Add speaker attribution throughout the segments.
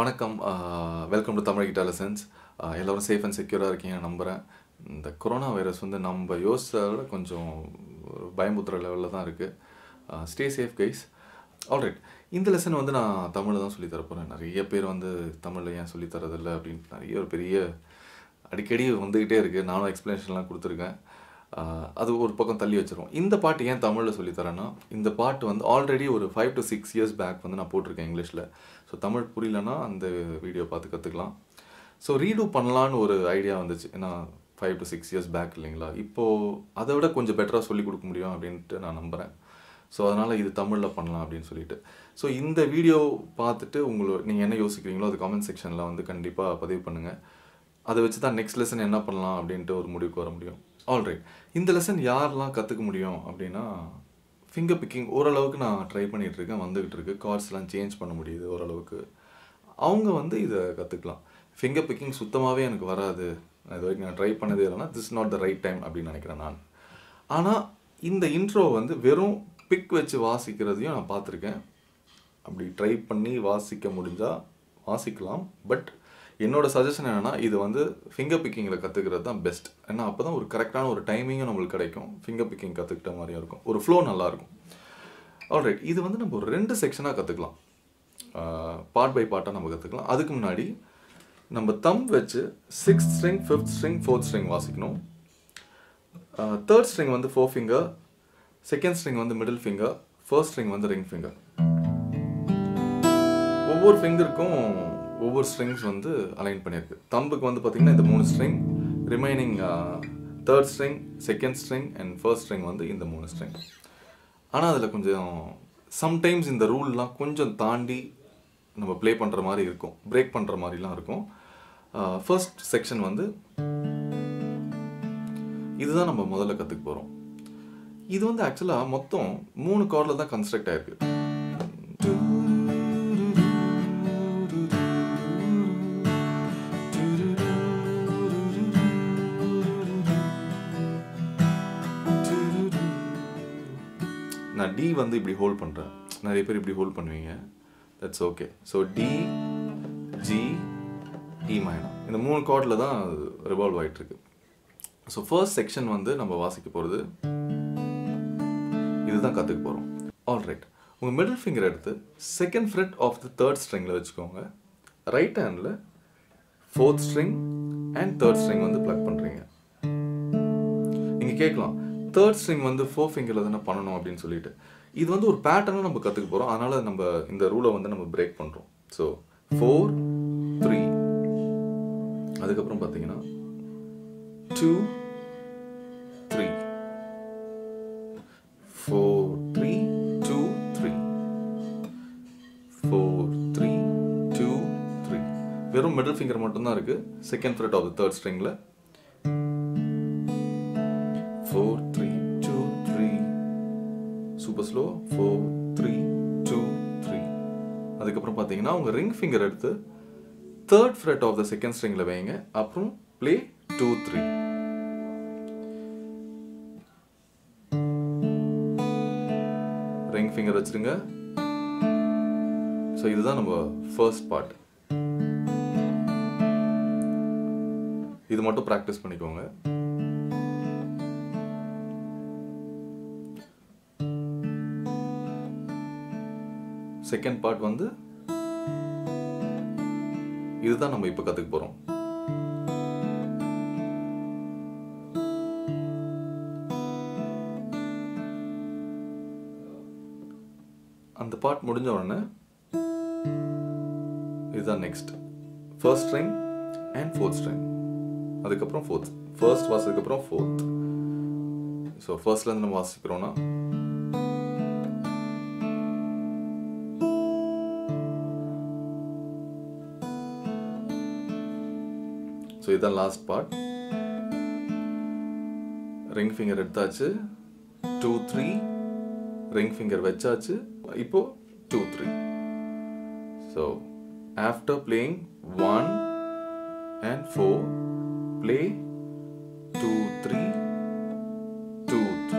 Speaker 1: வணக்கம் welcome to Tamil guitar lessons எல்லோரும் safe and செக்யூராக இருக்கீங்க நம்புகிறேன் இந்த கொரோனா வைரஸ் வந்து நம்ம யோசிச்சதை விட கொஞ்சம் ஒரு பயமுத்துற லெவலில் தான் இருக்குது ஸ்டே சேஃப் கைஸ் ஆல்ரைட் இந்த லெசன் வந்து நான் தமிழில் தான் சொல்லி தரப்போகிறேன் நிறைய பேர் வந்து தமிழில் ஏன் சொல்லி தரதில்லை அப்படின்னு நிறைய ஒரு பெரிய அடிக்கடி வந்துக்கிட்டே இருக்குது நானும் எக்ஸ்ப்ளனேஷன்லாம் கொடுத்துருக்கேன் ஆஹ் அது ஒரு பக்கம் தள்ளி வச்சிருவோம் இந்த பாட்டு ஏன் தமிழில் சொல்லித்தரேன்னா இந்த பாட்டு வந்து ஆல்ரெடி ஒரு five to six years back வந்து நான் போட்டிருக்கேன் இங்கிலீஷில் ஸோ தமிழ் புரியலன்னா அந்த வீடியோ பார்த்து கற்றுக்கலாம் ஸோ ரீடூ பண்ணலான்னு ஒரு ஐடியா வந்துச்சு ஏன்னா five to six years back இல்லைங்களா இப்போது அதை விட கொஞ்சம் பெட்டராக சொல்லிக் கொடுக்க முடியும் அப்படின்ட்டு நான் நம்புகிறேன் ஸோ அதனால் இது தமிழில் பண்ணலாம் அப்படின்னு சொல்லிட்டு ஸோ இந்த வீடியோ பார்த்துட்டு உங்களோட நீங்கள் என்ன யோசிக்கிறீங்களோ அது கமெண்ட் செக்ஷனில் வந்து கண்டிப்பாக பதிவு பண்ணுங்கள் அதை வச்சு தான் நெக்ஸ்ட் லெசன் என்ன பண்ணலாம் அப்படின்ட்டு ஒரு முடிவுக்கு வர முடியும் ஆல்ரைட் இந்த லெசன் யாரெல்லாம் கற்றுக்க முடியும் அப்படின்னா ஃபிங்கர் பிக்கிங் ஓரளவுக்கு நான் ட்ரை பண்ணிகிட்டு இருக்கேன் வந்துக்கிட்டு இருக்கு கார்ட்ஸ்லாம் சேஞ்ச் பண்ண முடியுது ஓரளவுக்கு அவங்க வந்து இதை கற்றுக்கலாம் ஃபிங்கர் பிக்கிங் சுத்தமாகவே எனக்கு வராது நான் இது வரைக்கும் நான் ட்ரை பண்ணதே இல்லைன்னா this not the right time அப்படின்னு நினைக்கிறேன் நான் ஆனால் இந்த இன்ட்ரோ வந்து வெறும் பிக் வச்சு வாசிக்கிறதையும் நான் பார்த்துருக்கேன் அப்படி ட்ரை பண்ணி வாசிக்க முடிஞ்சால் வாசிக்கலாம் பட் என்னோட சஜஷன் என்னென்னா இது வந்து ஃபிங்கர் பிக்கிங்கில் கற்றுக்கிறது தான் பெஸ்ட் ஏன்னா அப்போ தான் ஒரு கரெக்டான ஒரு டைமிங்கும் நம்மளுக்கு கிடைக்கும் ஃபிங்கர் பிக்கிங் கற்றுக்கிட்ட மாதிரியும் இருக்கும் ஒரு ஃப்ளோ நல்லாயிருக்கும் ஆல்ரைட் இது வந்து நம்ம ஒரு ரெண்டு செக்ஷனாக கற்றுக்கலாம் பார்ட் பை பார்ட்டாக நம்ம கற்றுக்கலாம் அதுக்கு முன்னாடி நம்ம தம் வச்சு sixth string fifth string fourth string வாசிக்கணும் தேர்ட் ஸ்ட்ரிங் வந்து ஃபோர் ஃபிங்கர் செகண்ட் ஸ்ட்ரிங் வந்து மிடில் ஃபிங்கர் ஃபர்ஸ்ட் ஸ்ட்ரிங் வந்து ரிங் ஃபிங்கர் ஒவ்வொரு ஃபிங்கருக்கும் ஒவ்வொரு ஸ்ட்ரிங்ஸ் வந்து அலைன் பண்ணியிருக்கு தம்புக்கு வந்து பார்த்திங்கன்னா இந்த மூணு string remaining third string second string and first string வந்து இந்த மூணு ஸ்ட்ரிங் ஆனால் அதில் கொஞ்சம் சம்டைம்ஸ் இந்த ரூல்லாம் கொஞ்சம் தாண்டி நம்ம ப்ளே பண்ணுற மாதிரி இருக்கும் பிரேக் பண்ணுற மாதிரிலாம் இருக்கும் ஃபர்ஸ்ட் செக்ஷன் வந்து இதுதான் நம்ம முதல்ல கற்றுக்க போகிறோம் இது வந்து ஆக்சுவலாக மொத்தம் மூணு கார்டில் தான் கன்ஸ்ட்ரக்ட் ஆயிருக்கு நான் டி வந்து இப்படி ஹோல்ட் பண்ணுறேன் நிறைய பேர் இப்படி ஹோல்ட் பண்ணுவீங்க that's okay so D G E minor இந்த மூணு கார்டில் தான் ரிவால்வ் ஆகிட்டு இருக்கு ஸோ ஃபர்ஸ்ட் செக்ஷன் வந்து நம்ம வாசிக்க போகிறது இதுதான் கற்றுக்க போகிறோம் ஆல்ரைட் உங்கள் மிடில் ஃபிங்கர் எடுத்து second fret of the third ஸ்ட்ரிங்கில் வச்சுக்கோங்க ரைட் ஹேண்டில் fourth string and third string வந்து ப்ளக் பண்ணுறீங்க நீங்கள் கேட்கலாம் தேர்ட் ஸ்ட்ரிங் வந்து ஃபோர் ஃபிங்கரில் தானே பண்ணணும் அப்படின்னு சொல்லிட்டு இது வந்து ஒரு பேட்டர்னும் நம்ம கற்றுக்க போகிறோம் அதனால் நம்ம இந்த ரூலை வந்து நம்ம பிரேக் பண்ணுறோம் ஸோ ஃபோர் த்ரீ அதுக்கப்புறம் பார்த்தீங்கன்னா two three four three two three four three two three வெறும் மிடில் ஃபிங்கர் மட்டும்தான் இருக்குது second fret of the third ஸ்ட்ரிங்கில் four three two three super slow four three two three அதுக்கப்புறம் பார்த்தீங்கன்னா உங்கள் ரிங் ஃபிங்கர் எடுத்து தேர்ட் ஃப்ரெட் ஆஃப் த செகண்ட் ஸ்ட்ரிங்கில் வைங்க அப்புறம் play two three ring finger வச்சிருங்க ஸோ இதுதான் நம்ம ஃபர்ஸ்ட் பார்ட் இது மட்டும் ப்ராக்டிஸ் பண்ணிக்கோங்க செகண்ட் பார்ட் வந்து இதுதான் நம்ம இப்போ கற்றுக்க போகிறோம் அந்த பார்ட் முடிஞ்ச உடனே இதுதான் next first string and fourth string அதுக்கப்புறம் ஃபோர்த் ஃபர்ஸ்ட் வாசதுக்கப்புறம் ஃபோர்த் ஸோ ஃபர்ஸ்ட்லேருந்து நம்ம வாசிக்கிறோன்னா ஸோ இதுதான் லாஸ்ட் பார்ட் ரிங் ஃபிங்கர் எடுத்தாச்சு டூ த்ரீ ரிங் ஃபிங்கர் வச்சாச்சு இப்போ two three so after playing one and four play two three two three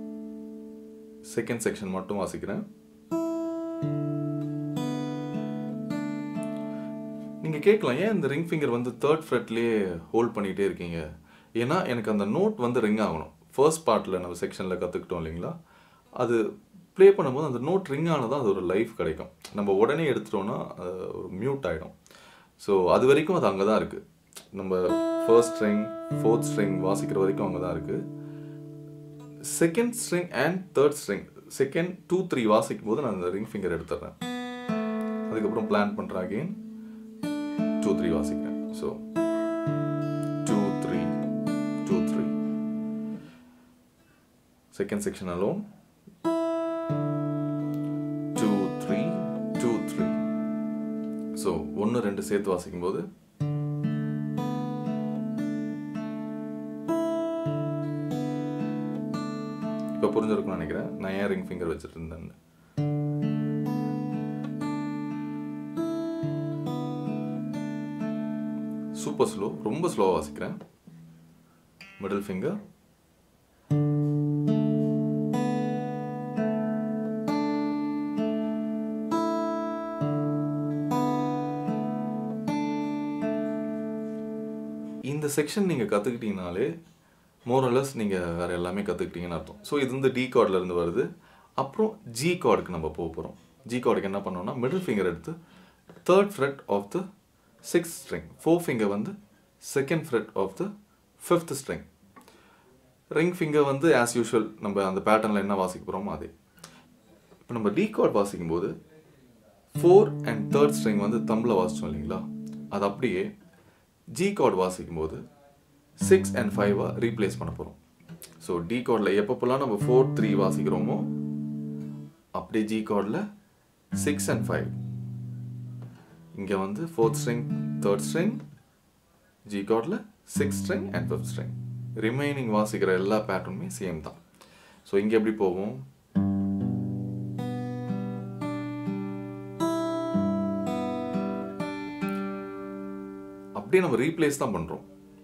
Speaker 1: second section மட்டும் வாசிக்கிறேன் நீங்கள் கேட்கலாம் ஏன் இந்த ரிங் ஃபிங்கர் வந்து தேர்ட் ஃப்ரெட்லேயே ஹோல்ட் பண்ணிகிட்டே இருக்கீங்க ஏன்னா எனக்கு அந்த நோட் வந்து ரிங் ஆகணும் ஃபர்ஸ்ட் பார்ட்டில் நம்ம செக்ஷனில் கற்றுக்கிட்டோம் இல்லைங்களா அது ப்ளே பண்ணும்போது அந்த நோட் ரிங் ஆனதான் அது ஒரு லைஃப் கிடைக்கும் நம்ம உடனே எடுத்துட்டோம்னா அது ஒரு மியூட் ஆகிடும் ஸோ அது வரைக்கும் அது அங்கே தான் இருக்குது நம்ம ஃபர்ஸ்ட் ஸ்ட்ரிங் ஃபோர்த் ஸ்ட்ரிங் வாசிக்கிற வரைக்கும் அங்கே தான் இருக்குது second string and third string second two three வாசிக்கும் போது நான் அந்த ரிங் ஃபிங்கர் எடுத்துடுறேன் அதுக்கப்புறம் பிளான் பண்ணுறேன் அகெயின் டூ த்ரீ வாசிக்கிறேன் so two three two three second section alone two three two three so ஒன்று ரெண்டு சேர்த்து வாசிக்கும் போது இப்போ புரிஞ்சிருக்கும்னு நினைக்கிறேன் நான் ஏன் ரிங் ஃபிங்கர் வச்சுட்டு இருந்தேன் சூப்பர் ஸ்லோ ரொம்ப ஸ்லோவாக வாசிக்கிறேன் மிடில் ஃபிங்கர் இந்த செக்ஷன் நீங்கள் கற்றுக்கிட்டீங்கனாலே மோரலஸ் நீங்கள் வேறு எல்லாமே கற்றுக்கிட்டீங்கன்னு அர்த்தம் ஸோ இது வந்து டி இருந்து வருது அப்புறம் ஜி கார்டுக்கு நம்ம போக போகிறோம் ஜி கார்டுக்கு என்ன பண்ணோம்னா மிடில் ஃபிங்கர் எடுத்து third fret of the six string four finger வந்து second fret of the fifth string ring finger வந்து ஆஸ் யூஷுவல் நம்ம அந்த பேட்டர்னில் என்ன வாசிக்க போகிறோமோ அதே இப்போ நம்ம டி கார்டு வாசிக்கும் போது ஃபோர் அண்ட் தேர்ட் ஸ்ட்ரிங் வந்து தம்பில் வாசித்தோம் இல்லைங்களா அது அப்படியே ஜி கார்டு வாசிக்கும் போது சிக்ஸ் அண்ட் ஃபைவாக ரீப்ளேஸ் பண்ண போகிறோம் ஸோ டி கார்டில் எப்பப்போலாம் நம்ம ஃபோர் த்ரீ வாசிக்கிறோமோ அப்படியே ஜி கார்டில் சிக்ஸ் அண்ட் ஃபைவ் இங்கே வந்து fourth string third string G கார்டில் six string and fifth string remaining வாசிக்கிற எல்லா பேட்டர்னுமே சேம் தான் ஸோ இங்கே எப்படி போவோம் அப்படியே நம்ம ரீப்ளேஸ் தான் பண்ணுறோம்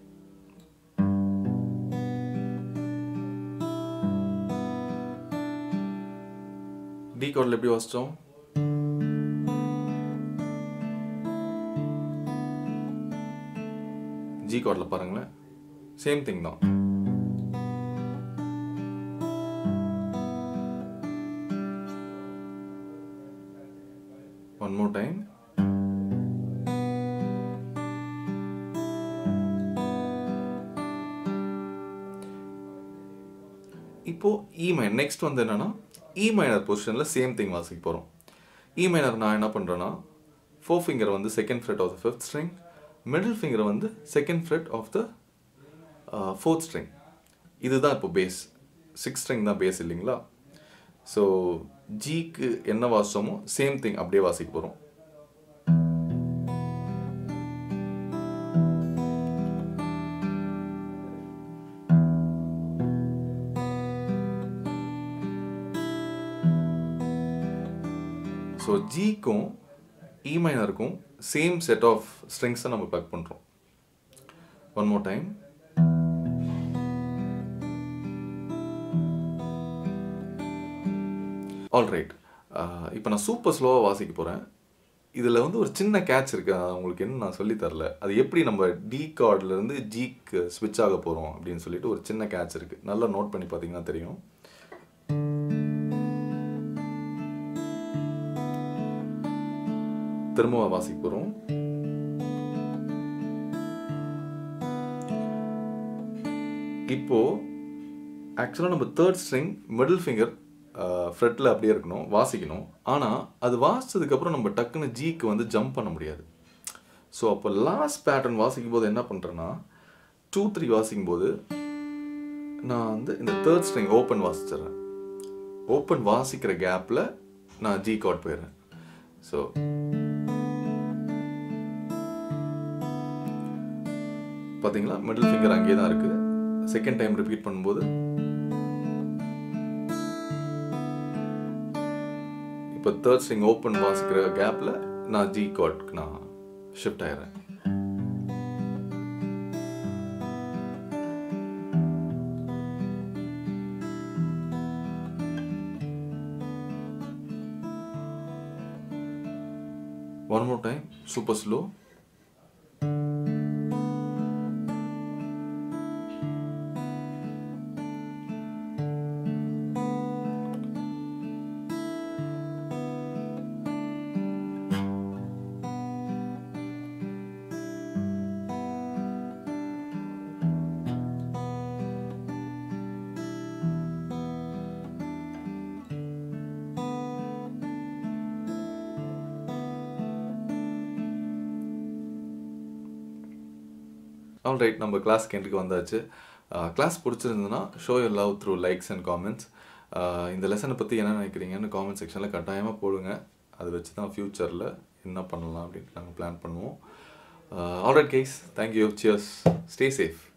Speaker 1: டி கார்டில் எப்படி வாசித்தோம் ஜி கார்டில் பாருங்களேன் சேம் திங் தான் ஒன் மோர் டைம் இப்போ இ மைனர் நெக்ஸ்ட் வந்து என்னன்னா இ மைனர் பொசிஷனில் சேம் திங் வாசிக்க போகிறோம் இ மைனர் நான் என்ன பண்ணுறேன்னா ஃபோர் ஃபிங்கர் வந்து second fret of the fifth string middle finger வந்து second fret of the fourth string இதுதான் இப்போ பேஸ் சிக்ஸ் ஸ்ட்ரிங் தான் பேஸ் இல்லைங்களா ஸோ ஜிக்கு என்ன வாசிச்சோமோ சேம் திங் அப்படியே வாசிக்க போகிறோம் ஸோ ஜிக்கும் இ மைனருக்கும் சேம் செட் ஆஃப் ஸ்ட்ரிங்ஸை நம்ம ப்ளக் பண்ணுறோம் one more time all right இப்போ நான் சூப்பர் ஸ்லோவாக வாசிக்க போகிறேன் இதில் வந்து ஒரு சின்ன கேட்ச் இருக்கு அது உங்களுக்கு என்ன நான் சொல்லி தரல அது எப்படி நம்ம டி கார்ட்லேருந்து ஜிக்கு ஸ்விட்ச் ஆக போகிறோம் அப்படின்னு சொல்லிட்டு ஒரு சின்ன கேட்ச் இருக்குது நல்லா நோட் பண்ணி பார்த்தீங்கன்னா தெரியும் திரும்ப வாசிக்க போகிறோம் இப்போ ஆக்சுவலாக நம்ம தேர்ட் ஸ்ட்ரிங் மிடில் ஃபிங்கர் ஃப்ரெட்டில் அப்படியே இருக்கணும் வாசிக்கணும் ஆனால் அது வாசிச்சதுக்கப்புறம் நம்ம டக்குன்னு ஜிக்கு வந்து ஜம்ப் பண்ண முடியாது ஸோ அப்போ லாஸ்ட் பேட்டர்ன் வாசிக்கும் போது என்ன பண்ணுறேன்னா டூ த்ரீ வாசிக்கும் போது நான் வந்து இந்த தேர்ட் ஸ்ட்ரிங் ஓப்பன் வாசிச்சிடுறேன் ஓப்பன் வாசிக்கிற கேப்பில் நான் ஜி கார்ட் போயிடுறேன் ஸோ பார்த்தீங்களா மிடில் ஃபிங்கர் அங்கேயே தான் இருக்குது செகண்ட் டைம் ரிப்பீட் பண்ணும்போது இப்போ தேர்ட் ஸ்ட்ரிங் ஓப்பன் வாசிக்கிற கேப்பில் நான் ஜி கார்டுக்கு நான் ஷிஃப்ட் ஆயிடுறேன் one more time super slow all right நம்ம கிளாஸ் கேண்டுக்கு வந்தாச்சு கிளாஸ் பிடிச்சிருந்ததுன்னா show your love through likes and comments இந்த லெசனை பற்றி என்ன நினைக்கிறீங்கன்னு காமெண்ட் செக்ஷனில் கட்டாயமாக போடுங்க அதை வச்சு தான் ஃப்யூச்சரில் என்ன பண்ணலாம் அப்படின்ட்டு நாங்கள் பிளான் பண்ணுவோம் alright guys thank you cheers stay safe